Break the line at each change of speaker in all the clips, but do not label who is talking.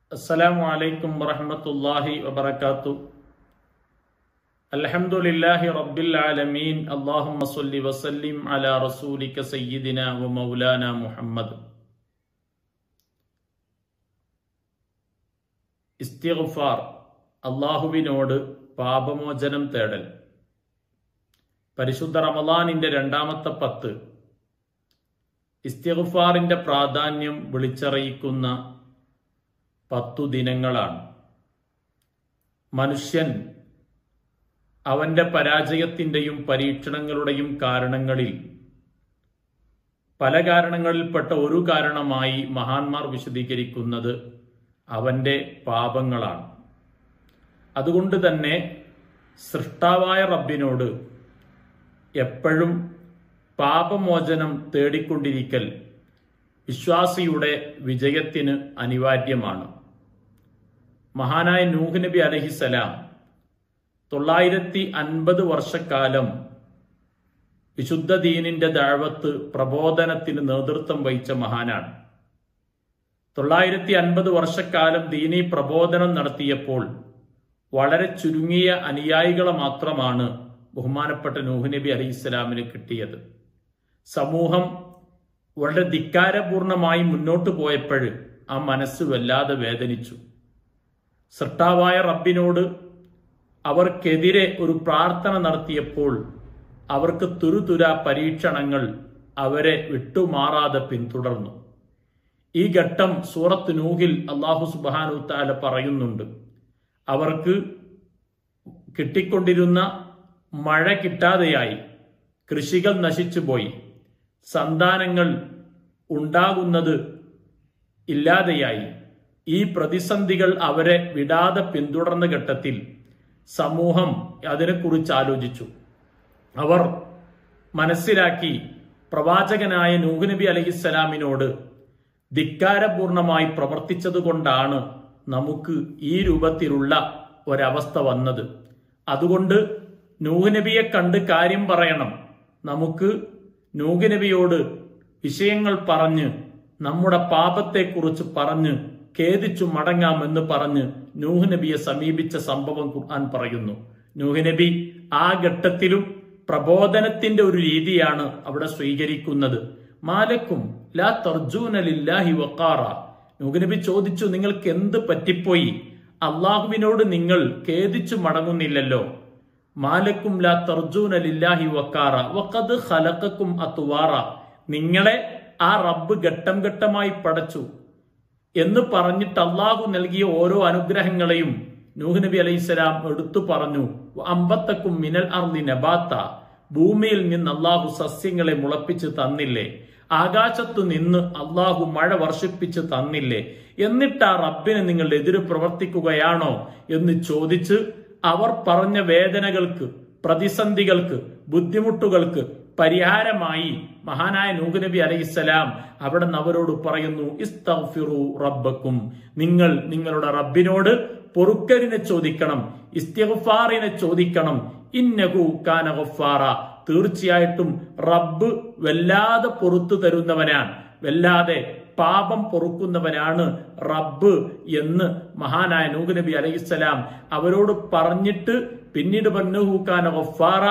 السلام عليكم ورحمة الله وبركاته الحمد لله رب العالمين اللهم صل وسلم على رسولك سيدنا ومولانا محمد ഇസ്തിഗ്ഫാർ അള്ളാഹുവിനോട് പാപമോചനം തേടൽ പരിശുദ്ധ റമദാനിന്റെ രണ്ടാമത്തെ പത്ത് ഇസ്തിഗ്ഫാറിന്റെ പ്രാധാന്യം വിളിച്ചറിയിക്കുന്ന പത്തു ദിനങ്ങളാണ് മനുഷ്യൻ അവന്റെ പരാജയത്തിന്റെയും പരീക്ഷണങ്ങളുടെയും കാരണങ്ങളിൽ പല കാരണങ്ങളിൽപ്പെട്ട ഒരു കാരണമായി മഹാന്മാർ വിശദീകരിക്കുന്നത് അവന്റെ പാപങ്ങളാണ് അതുകൊണ്ട് തന്നെ സൃഷ്ടാവായ റബ്ബിനോട് എപ്പോഴും പാപമോചനം തേടിക്കൊണ്ടിരിക്കൽ വിശ്വാസിയുടെ വിജയത്തിന് അനിവാര്യമാണ് മഹാനായ നൂഹ് നബി അലഹിസലാം തൊള്ളായിരത്തി അൻപത് വർഷക്കാലം വിശുദ്ധ ദീനിന്റെ ദാഴ്വത്ത് പ്രബോധനത്തിന് നേതൃത്വം വഹിച്ച മഹാനാണ് തൊള്ളായിരത്തി അൻപത് വർഷക്കാലം ദീനി പ്രബോധനം നടത്തിയപ്പോൾ വളരെ ചുരുങ്ങിയ അനുയായികളെ മാത്രമാണ് ബഹുമാനപ്പെട്ട നൂഹ് നബി അലി ഇസ്ലാമിന് കിട്ടിയത് സമൂഹം വളരെ ധിക്കാരപൂർണമായി മുന്നോട്ട് പോയപ്പോൾ ആ മനസ്സ് വല്ലാതെ വേദനിച്ചു സൃഷ്ടാവായ റബ്ബിനോട് അവർക്കെതിരെ ഒരു പ്രാർത്ഥന നടത്തിയപ്പോൾ അവർക്ക് തുരുതുര പരീക്ഷണങ്ങൾ അവരെ വിട്ടുമാറാതെ പിന്തുടർന്നു ഈ ഘട്ടം സൂറത്ത് നൂഹിൽ അള്ളാഹു സുബാനു താല പറയുന്നുണ്ട് അവർക്ക് കിട്ടിക്കൊണ്ടിരുന്ന മഴ കിട്ടാതെയായി കൃഷികൾ നശിച്ചുപോയി സന്താനങ്ങൾ ഉണ്ടാകുന്നത് ഇല്ലാതെയായി ഈ പ്രതിസന്ധികൾ അവരെ വിടാതെ പിന്തുടർന്ന ഘട്ടത്തിൽ സമൂഹം അതിനെക്കുറിച്ച് ആലോചിച്ചു അവർ മനസ്സിലാക്കി പ്രവാചകനായ നൂഹ് നബി അലഹിസ്സലാമിനോട് ധിക്കാരപൂർണമായി പ്രവർത്തിച്ചതുകൊണ്ടാണ് നമുക്ക് ഈ രൂപത്തിലുള്ള ഒരവസ്ഥ വന്നത് അതുകൊണ്ട് നൂഹ് നബിയെ കണ്ട് കാര്യം പറയണം നമുക്ക് നൂഹ് നബിയോട് വിഷയങ്ങൾ പറഞ്ഞ് നമ്മുടെ പാപത്തെക്കുറിച്ച് പറഞ്ഞ് ഖേദിച്ചു മടങ്ങാമെന്ന് പറഞ്ഞ് നൂഹ് നബിയെ സമീപിച്ച സംഭവം ഖുർആൻ പറയുന്നു നൂഹ് നബി ആ ഘട്ടത്തിലും പ്രബോധനത്തിന്റെ ഒരു രീതിയാണ് അവിടെ സ്വീകരിക്കുന്നത് മാലക്കും ലാ തർജൂനലില്ലാഹി വക്കാറ നൂഹ് നബി ചോദിച്ചു നിങ്ങൾക്ക് എന്ത് പറ്റിപ്പോയി അള്ളാഹുവിനോട് നിങ്ങൾ ഖേദിച്ചു മടങ്ങുന്നില്ലല്ലോ മാലക്കും ലാ തർജൂനലില്ലാഹി വക്കാറ വഖദ് ഖലഖക്കും അത്തുവാറ നിങ്ങളെ ആ റബ്ബ് ഘട്ടം ഘട്ടമായി പടച്ചു എന്ന് പറഞ്ഞിട്ട് അള്ളാഹു നൽകിയ ഓരോ അനുഗ്രഹങ്ങളെയും നൂഹ് നബി അലൈഹിസ്സലാം എടുത്തു പറഞ്ഞു അമ്പത്തക്കും മിനൽ അർദി നബാത്ത ഭൂമിയിൽ നിന്ന് അള്ളാഹു സസ്യങ്ങളെ മുളപ്പിച്ച് തന്നില്ലേ ആകാശത്തു നിന്ന് അള്ളാഹു മഴ വർഷിപ്പിച്ച് തന്നില്ലേ എന്നിട്ട് ആ റബ്ബിനെ നിങ്ങൾ എതിര് പ്രവർത്തിക്കുകയാണോ എന്ന് ചോദിച്ച് അവർ പറഞ്ഞ വേദനകൾക്ക് പ്രതിസന്ധികൾക്ക് ബുദ്ധിമുട്ടുകൾക്ക് പരിഹാരമായി മഹാനായ നൂഹ് നബി അലൈഹിസ്സലാം അവിടെ നിന്ന് അവരോട് പറയുന്നു ഇസ്തഫിറു റബ്ബക്കും നിങ്ങൾ നിങ്ങളുടെ റബ്ബിനോട് പൊറുക്കലിനെ ചോദിക്കണം ഇസ്തിഗ്ഫാറിനെ ചോദിക്കണം ഇന്നഹു കാന ഗഫാറ തീർച്ചയായിട്ടും റബ്ബ് വല്ലാതെ പൊറത്തു തരുന്നവനാണ് വല്ലാതെ പാപം പൊറുക്കുന്നവനാണ് റബ്ബ് എന്ന് മഹാനായ നൂഹ് നബി അലൈഹിസ്സലാം അവരോട് പറഞ്ഞിട്ട് പിന്നീട് ബന്നുഹൂക്കാന ഗഫാറ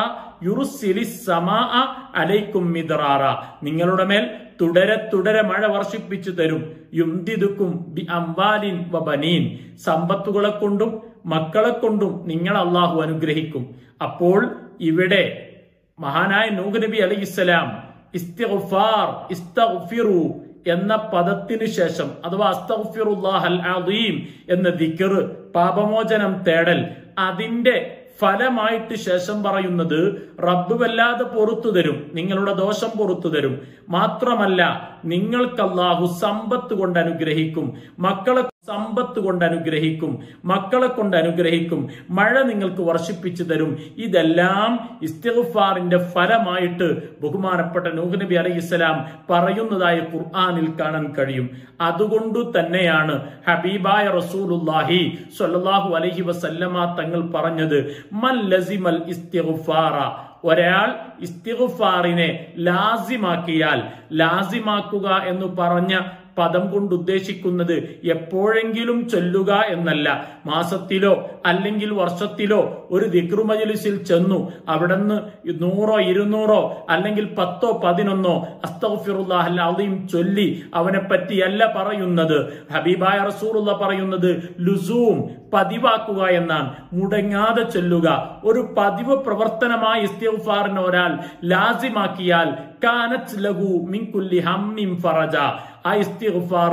അലൈക്കും മിദ്റാറ നിങ്ങളുടെ മേൽ തുടരെ തുടരെ മഴ വർഷിപ്പിച്ചു തരും യുംദിദുക്കും ബി അംവാലിൻ വബനീൻ സമ്പത്തുകളെ കൊണ്ടും മക്കളെ കൊണ്ടും നിങ്ങൾ അള്ളാഹു അനുഗ്രഹിക്കും അപ്പോൾ ഇവിടെ മഹാനായ നൂഹ് നബി അലൈഹിസ്സലാം ഇസ്തിഗ്ഫാർ ഇസ്തഗ്ഫിറു എന്ന പദത്തിനു ശേഷം അഥവാ അസ്തഗ്ഫിറുല്ലാഹൽ അദീം എന്ന ദിക്ർ പാപമോചനം തേടൽ അതിന്റെ ഫലമായിട്ട് ശേഷം പറയുന്നത് റബ്ബ് വല്ലാതെ പൊറത്തു തരും നിങ്ങളുടെ ദോഷം പൊറത്തു തരും മാത്രമല്ല നിങ്ങൾക്ക് അള്ളാഹു സമ്പത്ത് കൊണ്ട് അനുഗ്രഹിക്കും മക്കളെ സമ്പത്ത് കൊണ്ട് അനുഗ്രഹിക്കും മക്കളെ കൊണ്ട് അനുഗ്രഹിക്കും മഴ നിങ്ങൾക്ക് വർഷിപ്പിച്ചു തരും ഇതെല്ലാം ഇസ്തിഗ്ഫാറിന്റെ ഫലമായിട്ട് ബഹുമാനപ്പെട്ട നൂഹ് നബി അലൈഹി ഇസ്ലാം പറയുന്നതായി ഖുർആനിൽ കാണാൻ കഴിയും അതുകൊണ്ടു തന്നെയാണ് ഹബീബായ റസൂലുല്ലാഹി സ്വല്ലല്ലാഹു അലൈഹി വസല്ലമ തങ്ങൾ പറഞ്ഞത് മൽ ലസിമൽ ഇസ്തിഗ്ഫാറ ഒരാൾ ഇസ്തിഗ്ഫാറിനെ ലാസിമാക്കിയാൽ ലാസിമാക്കുക എന്ന് പറഞ്ഞ പദം കൊണ്ട് ഉദ്ദേശിക്കുന്നത് എപ്പോഴെങ്കിലും ചൊല്ലുക എന്നല്ല മാസത്തിലോ അല്ലെങ്കിൽ വർഷത്തിലോ ഒരു ദിക്റു മജ്ലിസിൽ ചെന്നു അവിടുന്ന് നൂറോ ഇരുന്നൂറോ അല്ലെങ്കിൽ പത്തോ പതിനൊന്നോ അസ്തഗ്ഫിറുല്ലാഹ് അലീം ചൊല്ലി അവനെ പറ്റിയല്ല പറയുന്നത് ഹബീബായ റസൂലുള്ള പറയുന്നത് ലുസൂം പതിവാക്കുക എന്നാണ് മുടങ്ങാതെ ചൊല്ലുക ഒരു പതിവ് പ്രവർത്തനമായ ഇസ്തിഗ്ഫാറിനെ ഒരാൾ ലാസിമാക്കിയാൽ കാനത്ത് ലഹു മിൻ കുല്ലി ഹമ്മിൻ ഫറജ ആ ഇസ്തിഗ്ഫാർ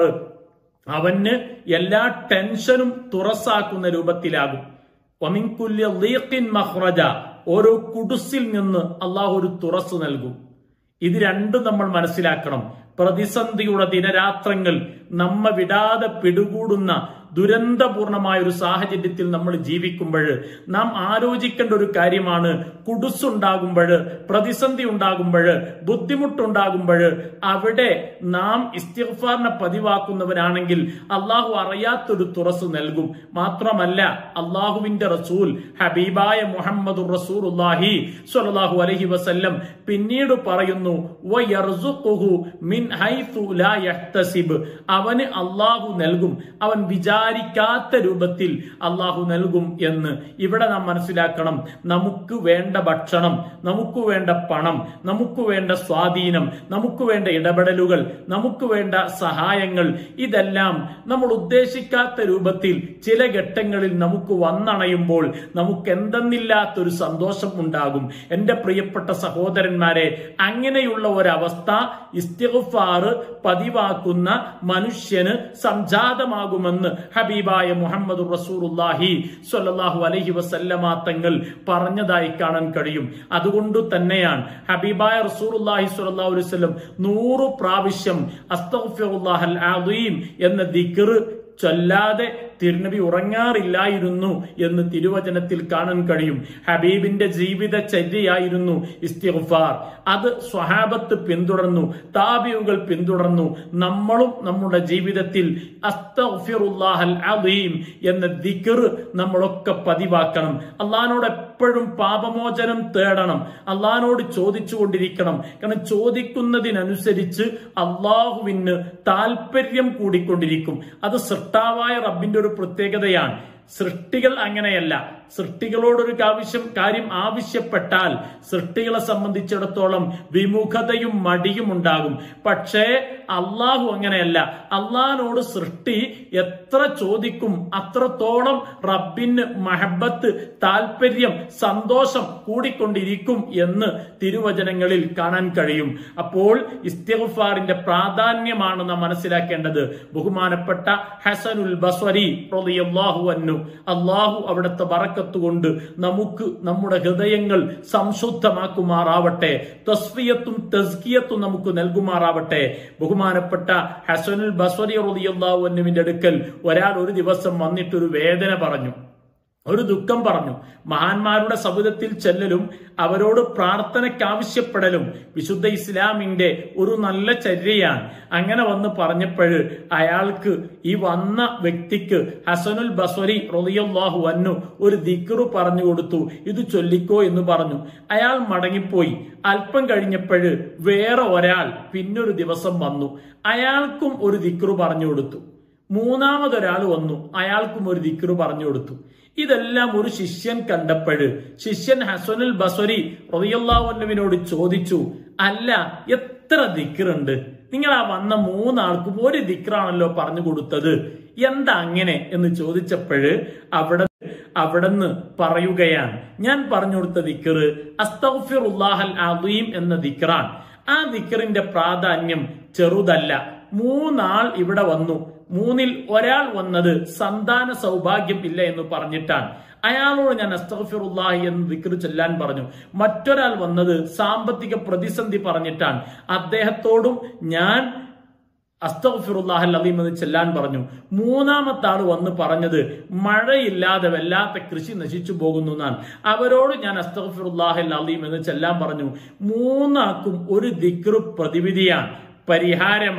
അവന് എല്ലാ ടെൻഷനും തുറസാക്കുന്ന രൂപത്തിലാകും വമിൻ കുല്ലി ലീഖിൻ മഖ്റജ ഓരോ കുടുസിൽ നിന്ന് അള്ളാഹു ഒരു തുറസ് നൽകും ഇത് രണ്ടും നമ്മൾ മനസ്സിലാക്കണം പ്രതിസന്ധിയുടെ ദിനരാത്രങ്ങൾ നമ്മ വിടാതെ പിടികൂടുന്ന ദുരന്തപൂർണമായ ഒരു സാഹചര്യത്തിൽ നമ്മൾ ജീവിക്കുമ്പോൾ നാം ആലോചിക്കേണ്ട ഒരു കാര്യമാണ് കുടുസുണ്ടാകുമ്പോൾ പ്രതിസന്ധി ഉണ്ടാകുമ്പോൾ ബുദ്ധിമുട്ടുണ്ടാകുമ്പോൾ അവിടെ നാം ഇസ്തിഗ്ഫാറിനെ പതിവാക്കുന്നവരാണെങ്കിൽ അള്ളാഹു അറിയാത്തൊരു തുറസ് നൽകും മാത്രമല്ല അള്ളാഹുവിന്റെ റസൂൽ ഹബീബായ മുഹമ്മദ് റസൂലുള്ളാഹി സ്വല്ലല്ലാഹു അലൈഹി വസല്ലം പിന്നീട് പറയുന്നു വയർസുഖുഹു മിൻ ഹൈസു ലാ യഹ്തസിബ് അവന് അള്ളാഹു നൽകും അവൻ വിചാരിക്കാത്ത രൂപത്തിൽ അള്ളാഹു നൽകും എന്ന് ഇവിടെ നാം മനസ്സിലാക്കണം നമുക്ക് വേണ്ട ഭക്ഷണം നമുക്ക് വേണ്ട പണം നമുക്ക് വേണ്ട സ്വാധീനം നമുക്ക് വേണ്ട ഇടപെടലുകൾ നമുക്ക് വേണ്ട സഹായങ്ങൾ ഇതെല്ലാം നമ്മൾ ഉദ്ദേശിക്കാത്ത രൂപത്തിൽ ചില ഘട്ടങ്ങളിൽ നമുക്ക് വന്നണയുമ്പോൾ നമുക്ക് എന്തെന്നില്ലാത്തൊരു സന്തോഷം ഉണ്ടാകും എന്റെ പ്രിയപ്പെട്ട സഹോദരന്മാരെ അങ്ങനെയുള്ള ഒരവസ്ഥ ഇസ്തിഗ്ഫാർ പതിവാക്കുന്ന മനുഷ്യന് സംജാതമാകുമെന്ന് ഹബീബായ മുഹമ്മദ് റസൂറുല്ലാഹി സ്വല്ലല്ലാഹു അലൈഹി വസല്ലമ തങ്ങൾ പറഞ്ഞതായി കാണാൻ കഴിയും അതുകൊണ്ട് തന്നെയാണ് ഹബീബായ റസൂറുല്ലാഹി സ്വല്ലല്ലാഹു അലൈഹി വസല്ലം നൂറ് പ്രാവശ്യം അസ്തഗ്ഫിറുല്ലാഹൽ അദീം എന്ന ദിക്ർ ചൊല്ലാതെ തിരുനബി ഉറങ്ങാറില്ലായിരുന്നു എന്ന് തിരുവചനത്തിൽ കാണാൻ കഴിയും ഹബീബിന്റെ ജീവിത ചര്യയായിരുന്നു ഇസ്തിഗ്ഫാർ അത് സ്വഹാബത്ത് പിന്തുടർന്നു താബിയുകൾ പിന്തുടർന്നു നമ്മളും നമ്മുടെ ജീവിതത്തിൽ അസ്തഗ്ഫിറുല്ലാഹൽ അദീം എന്ന ദിക്ർ നമ്മളൊക്കെ പതിവാക്കണം അള്ളഹാനോട് എപ്പോഴും പാപമോചനം തേടണം അള്ളഹാനോട് ചോദിച്ചുകൊണ്ടിരിക്കണം കാരണം ചോദിക്കുന്നതിനനുസരിച്ച് അള്ളാഹുവിന് താല്പര്യം കൂടിക്കൊണ്ടിരിക്കും അത് സൃഷ്ടാവായ റബ്ബിന്റെ ഒരു പ്രത്യേകതയാണ് സൃഷ്ടികൾ അങ്ങനെയല്ല സൃഷ്ടികളോടൊരു ആവശ്യം കാര്യം ആവശ്യപ്പെട്ടാൽ സൃഷ്ടികളെ സംബന്ധിച്ചിടത്തോളം വിമുഖതയും മടിയും ഉണ്ടാകും പക്ഷേ അള്ളാഹു അങ്ങനെയല്ല അള്ളാഹിനോട് സൃഷ്ടി എത്ര ചോദിക്കും അത്രത്തോളം റബ്ബിന് മഹബത്ത് താല്പര്യം സന്തോഷം കൂടിക്കൊണ്ടിരിക്കും എന്ന് തിരുവചനങ്ങളിൽ കാണാൻ കഴിയും അപ്പോൾ ഇസ്തിഗ്ഫാറിന്റെ പ്രാധാന്യമാണ് നാം മനസ്സിലാക്കേണ്ടത് ബഹുമാനപ്പെട്ട ഹസനുൽ ബസ്വരി റളിയല്ലാഹു അൻഹു അള്ളാഹു അവിടുത്തെ ബറക്കത്ത് കൊണ്ട് നമുക്ക് നമ്മുടെ ഹൃദയങ്ങൾ സംശുദ്ധമാക്കുമാറാവട്ടെ തസ്ഫിയത്തും തസ്കിയത്തും നമുക്ക് നൽകുമാറാവട്ടെ ബഹുമാനപ്പെട്ട ഹസനുൽ ബസ്വരി റളിയല്ലാഹു അൻഹുവിന്റെ അടുക്കൽ ഒരാൾ ഒരു ദിവസം വന്നിട്ടൊരു വേദന പറഞ്ഞു ഒരു ദുഃഖം പറഞ്ഞു മഹാന്മാരുടെ സബുദത്തിൽ ചെല്ലലും അവരോട് പ്രാർത്ഥനയ്ക്ക് ആവശ്യപ്പെടലും വിശുദ്ധ ഇസ്ലാമിന്റെ ഒരു നല്ല ചര്യയാണ് അങ്ങനെ വന്ന് പറഞ്ഞപ്പോഴ് അയാൾക്ക് ഈ വന്ന വ്യക്തിക്ക് ഹസനുൽ ബസ്വരി റളിയല്ലാഹു അന്നു ഒരു ദിക്റു പറഞ്ഞു കൊടുത്തു ഇത് ചൊല്ലിക്കോ എന്ന് പറഞ്ഞു അയാൾ മടങ്ങിപ്പോയി അല്പം കഴിഞ്ഞപ്പോഴ് വേറെ ഒരാൾ പിന്നൊരു ദിവസം വന്നു അയാൾക്കും ഒരു ദിക്റു പറഞ്ഞു കൊടുത്തു മൂന്നാമതൊരാൾ വന്നു അയാൾക്കും ഒരു ദിക്റു പറഞ്ഞു കൊടുത്തു ഇതെല്ലാം ഒരു ശിഷ്യൻ കണ്ടപ്പോഴ് ശിഷ്യൻ ഹസനുൽ ബസ്വരി റളിയല്ലാഹുവിനോട് ചോദിച്ചു അല്ല എത്ര ദിക്റുണ്ട് നിങ്ങൾ ആ വന്ന മൂന്നാൾക്കും ഒരു ദിക്റാണല്ലോ പറഞ്ഞു കൊടുത്തത് എന്താ അങ്ങനെ എന്ന് ചോദിച്ചപ്പോഴ് അവിടെ അവിടുന്ന് പറയുകയാണ് ഞാൻ പറഞ്ഞു കൊടുത്ത ദിക്റ് അസ്തഗ്ഫിറുല്ലാഹൽ അദീം എന്ന ദിക്റാൻ ആ ദിക്റിന്റെ പ്രാധാന്യം ചെറുതല്ല മൂന്നാൾ ഇവിടെ വന്നു മൂന്നിൽ ഒരാൾ വന്നത് സന്താന സൗഭാഗ്യം ഇല്ല എന്ന് പറഞ്ഞിട്ടാണ് അയാളോട് ഞാൻ അസ്തഫിറുല്ലാഹി എന്ന് ദിക്ർ ചെല്ലാൻ പറഞ്ഞു മറ്റൊരാൾ വന്നത് സാമ്പത്തിക പ്രതിസന്ധി പറഞ്ഞിട്ടാണ് അദ്ദേഹത്തോടും ഞാൻ അസ്തഫിറുല്ലാഹൽ അലീം എന്ന് ചെല്ലാൻ പറഞ്ഞു മൂന്നാമത്തെ ആൾ വന്ന് പറഞ്ഞത് മഴയില്ലാതെ വല്ലാത്ത കൃഷി നശിച്ചു പോകുന്നു എന്നാണ് അവരോട് ഞാൻ അസ്തഫിറുല്ലാഹൽ അലീം എന്ന് ചെല്ലാൻ പറഞ്ഞു മൂന്നാക്കും ഒരു ദിക്ർ പ്രതിവിധിയാണ് പരിഹാരമാണ്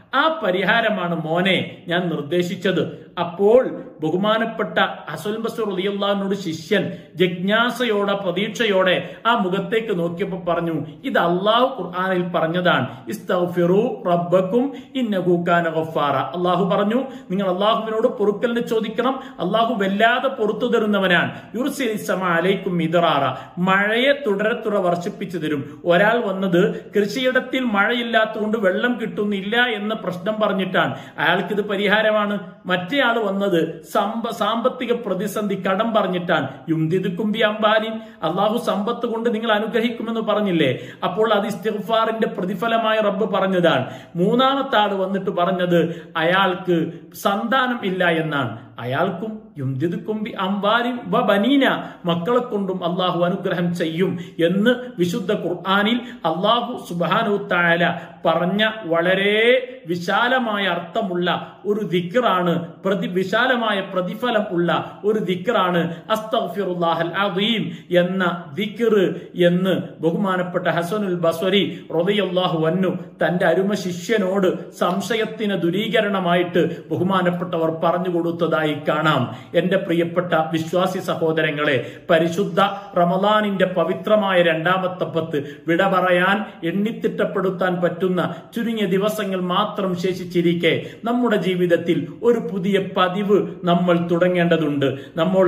ആ പരിഹാരമാണ് മോനെ ഞാൻ നിർദ്ദേശിച്ചത് അപ്പോൾ ബഹുമാനപ്പെട്ട ഹസുൽ ബസൂർ അലിയുള്ളഹാനോട് ശിഷ്യൻ ജിജ്ഞാസയോടെ പ്രതീക്ഷയോടെ ആ മുഖത്തേക്ക് നോക്കിയപ്പോൾ പറഞ്ഞു ഇത് അള്ളാഹു ഖുർആാനിൽ പറഞ്ഞതാണ് ഇസ്തഗ്ഫിറു റബ്ബക്കും ഇന്നഹു കാന ഗഫാറ അള്ളാഹു പറഞ്ഞു നിങ്ങൾ അള്ളാഹുവിനോട് പൊറുക്കലിന് ചോദിക്കണം അള്ളാഹു വല്ലാതെ പൊറത്തു തരുന്നവനാണ് യുർസിൽ സമ അലൈക്കും മിതറാറ മഴയെ തുടരെ തുട വർഷിപ്പിച്ചു തരും ഒരാൾ വന്നത് കൃഷിയിടത്തിൽ മഴയില്ലാത്തതുകൊണ്ട് വെള്ളം കിട്ടുന്നില്ല എന്ന പ്രശ്നം പറഞ്ഞിട്ടാണ് അയാൾക്ക് ഇത് പരിഹാരമാണ് മറ്റേ ആൾ വന്നത് സമ്പ സാമ്പത്തിക പ്രതിസന്ധി കടം പറഞ്ഞിട്ടാണ് യുംതിദുക്കുംബി അംബാലിൻ അള്ളാഹു സമ്പത്ത് കൊണ്ട് നിങ്ങൾ അനുഗ്രഹിക്കുമെന്ന് പറഞ്ഞില്ലേ അപ്പോൾ അത് ഇസ്തിഗ്ഫാറിന്റെ പ്രതിഫലമായി റബ്ബ് പറഞ്ഞതാണ് മൂന്നാമത്തെ ആൾ വന്നിട്ട് പറഞ്ഞത് അയാൾക്ക് സന്താനം ഇല്ല എന്നാണ് അയാൾക്കും യുംദിദുക്കുംബി അംബാലിൻ വ ബനീന മക്കളെ കൊണ്ടും അള്ളാഹു അനുഗ്രഹം ചെയ്യും എന്ന് വിശുദ്ധ ഖുർആാനിൽ അള്ളാഹു സുബാനു താല പറഞ്ഞ വളരെ വിശാലമായ അർത്ഥമുള്ള ഒരു ദിക്റാണ് പ്രതി വിശാലമായ പ്രതിഫലം ഉള്ള ഒരു ദിക്റാണ് അസ്തഗ്ഫിറുല്ലാഹൽ അദീം എന്ന ദിക്ർ എന്ന് ബഹുമാനപ്പെട്ട ഹസനുൽ ബസ്വരി റളിയല്ലാഹു അന്നു തന്റെ അരുമ ശിഷ്യനോട് സംശയത്തിന് ദുരീകരണമായിട്ട് ബഹുമാനപ്പെട്ടവർ പറഞ്ഞു കൊടുത്തതായി കാണാം എന്റെ പ്രിയപ്പെട്ട വിശ്വാസി സഹോദരങ്ങളെ പരിശുദ്ധ റമദാനിന്റെ പവിത്രമായ രണ്ടാമത്തെ പത്ത് വിട പറയാൻ എണ്ണിത്തിട്ടപ്പെടുത്താൻ പറ്റുന്ന ചുരുങ്ങിയ ദിവസങ്ങൾ മാത്രം ശേഷിച്ചിരിക്കെ നമ്മുടെ ജീവിതത്തിൽ ഒരു പുതിയ പതിവ് നമ്മൾ തുടങ്ങേണ്ടതുണ്ട് നമ്മൾ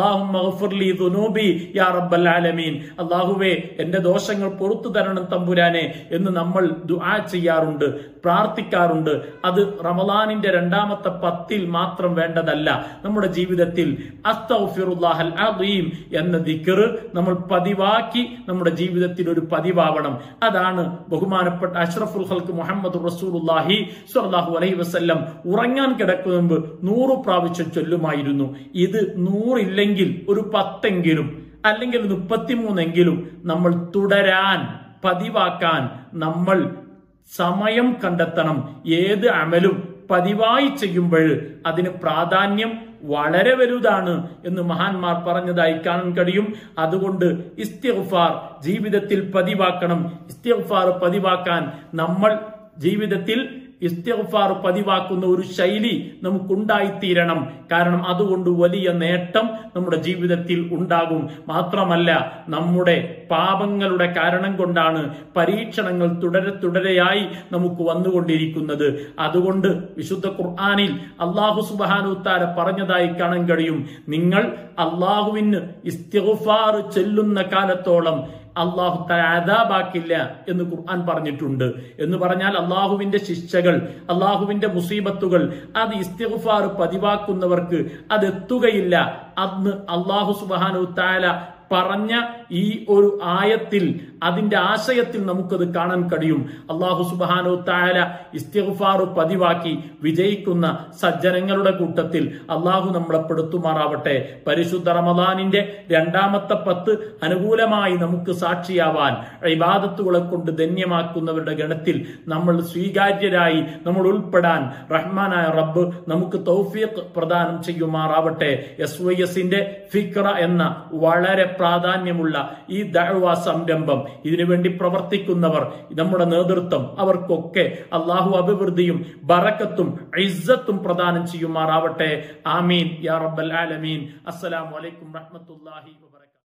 ആലമീൻ അള്ളാഹുവേ എന്റെ ദോഷങ്ങൾ പുറത്തു തരണം തമ്പുരാനെ എന്ന് നമ്മൾ ദുആ ചെയ്യാറുണ്ട് പ്രാർത്ഥിക്കാറുണ്ട് അത് റമദാനിന്റെ രണ്ടാമത്തെ പത്തിൽ മാത്രം വേണ്ടതല്ല നമ്മുടെ ജീവിതത്തിൽ അസ്തൗഫിറുല്ലാഹൽ അദീം എന്ന ദിക്ർ നമ്മൾ പതിവാക്കി നമ്മുടെ ജീവിതത്തിൽ ഒരു പതിവാവണം അതാണ് ബഹുമാനപ്പെട്ട അഷ്റഫുൽ ഹൽക്ക് മുഹമ്മദ് റസൂലുല്ലാഹി സ്വല്ലല്ലാഹു അലൈഹി വസല്ലം ഉറങ്ങാൻ കിടക്കും മുമ്പ് നൂറ് പ്രാവശ്യം ചൊല്ലുമായിരുന്നു ഇത് നൂറില്ലെങ്കിൽ ഒരു പത്തെങ്കിലും അല്ലെങ്കിൽ മുപ്പത്തിമൂന്നെങ്കിലും നമ്മൾ തുടരാൻ പതിവാക്കാൻ നമ്മൾ സമയം കണ്ടെത്തണം ഏത് അമലും പതിവായി ചെയ്യുമ്പോൾ അതിന് പ്രാധാന്യം വളരെ വലുതാണ് എന്ന് മഹാന്മാർ പറഞ്ഞതായി കാണാൻ കഴിയും അതുകൊണ്ട് ഇസ്തിഗ്ഫാർ ജീവിതത്തിൽ പതിവാക്കണം ഇസ്തിഗ്ഫാർ പതിവാക്കാൻ നമ്മൾ ജീവിതത്തിൽ ഇസ്തിഗ്ഫാർ പതിവാക്കുന്ന ഒരു ശൈലി നമുക്കുണ്ടായിത്തീരണം കാരണം അതുകൊണ്ട് വലിയ നേട്ടം നമ്മുടെ ജീവിതത്തിൽ ഉണ്ടാകും മാത്രമല്ല നമ്മുടെ പാപങ്ങളുടെ കാരണം കൊണ്ടാണ് പരീക്ഷണങ്ങൾ തുടരെ തുടരെയായി നമുക്ക് വന്നുകൊണ്ടിരിക്കുന്നത് അതുകൊണ്ട് വിശുദ്ധ ഖുർആാനിൽ അള്ളാഹു സുബാനുത്താര പറഞ്ഞതായി കാണാൻ കഴിയും നിങ്ങൾ അള്ളാഹുവിന് ഇസ്തിഗ്ഫാർ ചെല്ലുന്ന കാലത്തോളം അള്ളാഹു അതാബാക്കില്ല എന്ന് ഖുർആൻ പറഞ്ഞിട്ടുണ്ട് എന്ന് പറഞ്ഞാൽ അള്ളാഹുവിന്റെ ശിക്ഷകൾ അള്ളാഹുവിന്റെ മുസീബത്തുകൾ അത് ഇസ്തിഗ്ഫാർ പതിവാക്കുന്നവർക്ക് അത് എത്തുകയില്ല അന്ന് അള്ളാഹു സുബാനു താല പറഞ്ഞ ഈ ഒരു ആയത്തിൽ അതിന്റെ ആശയത്തിൽ നമുക്കത് കാണാൻ കഴിയും അള്ളാഹു സുബാനോ താല ഇസ്തിഗ്ഫാർ പതിവാക്കി വിജയിക്കുന്ന സജ്ജനങ്ങളുടെ കൂട്ടത്തിൽ അള്ളാഹു നമ്മളെ പെടുത്തുമാറാവട്ടെ പരിശുദ്ധ റമദാനിന്റെ രണ്ടാമത്തെ പത്ത് അനുകൂലമായി നമുക്ക് സാക്ഷിയാവാൻ ഇബാദത്തുകളെ കൊണ്ട് ധന്യമാക്കുന്നവരുടെ ഗണത്തിൽ നമ്മൾ സ്വീകാര്യരായി നമ്മൾ ഉൾപ്പെടാൻ റഹ്മാനായ റബ്ബ് നമുക്ക് തൗഫീഖ് പ്രദാനം ചെയ്യുമാറാവട്ടെ എസ് വൈ എസിന്റെ ഫിക്ര എന്ന വളരെ പ്രാധാന്യമുള്ള ഈ ദഅവ സംരംഭം ഇതിനുവേണ്ടി പ്രവർത്തിക്കുന്നവർ നമ്മുടെ നേതൃത്വം അവർക്കൊക്കെ അള്ളാഹു അഭിവൃദ്ധിയും ബറക്കത്തും ഇസ്സത്തും പ്രദാനം ചെയ്യുമാറാവട്ടെ ആമീൻ യാ റബ്ബൽ ആലമീൻ അസ്സലാമു അലൈക്കും റഹ്മത്തുള്ളാഹി